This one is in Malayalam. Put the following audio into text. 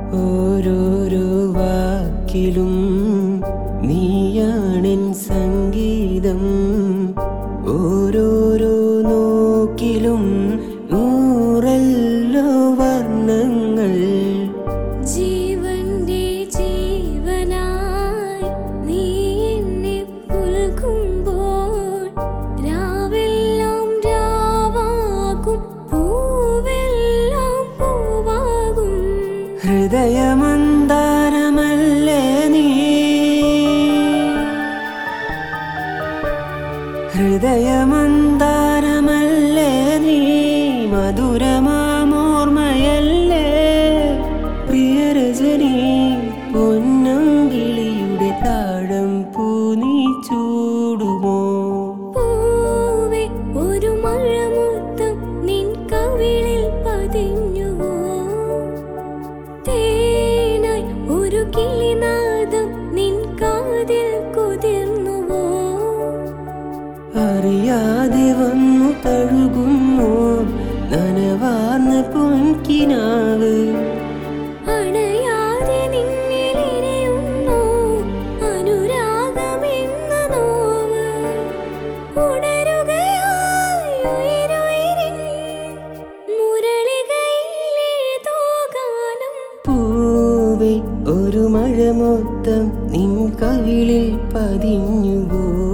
ഓരോരോ വാക്കിലും നീയാണെൻ സംഗീതം ഓരോരോ നോക്കിലും നൂറല്ലോ വർണ്ണങ്ങൾ ജീവന്റെ ജീവനായി നീ എന്നെ പുൽകുമ്പോൾ രാവെല്ലാം രാവാകും പൂവെല്ലാം പൂവാകും ഹൃദയമന്താരമല്ലേ നീ ഹൃദയമന്താരമല്ലേ നീ മധുരമാമോർമ്മയല്ലേ പ്രിയരജനി പൊന്നങ്കിളിയുടെ താഴം പൂ നീ ചൂടുമോ പൂവേ ഒരു മഴമുത്തം നിൻ കവിളിൽ പതിഞ്ഞുവോ തേനായി ഒരു കിളിനാദം നിൻ കാതിൽ കുതിർന്നുവോ അറിയാതെ വന്നു തഴുകുന്നു നനവാർന്ന പൊൻകിനാവ് അണയാതെ നിന്നിലിരിയുന്നു അനുരാഗമെന്ന നോവ് ഉണരുകയായി ഉയിരുയിരിൻ മുരളികയിലേതോ ഗാനം പൂവേ ഒരു മഴ മൊത്തം നിൻ കവിളിൽ പതിഞ്ഞുവോ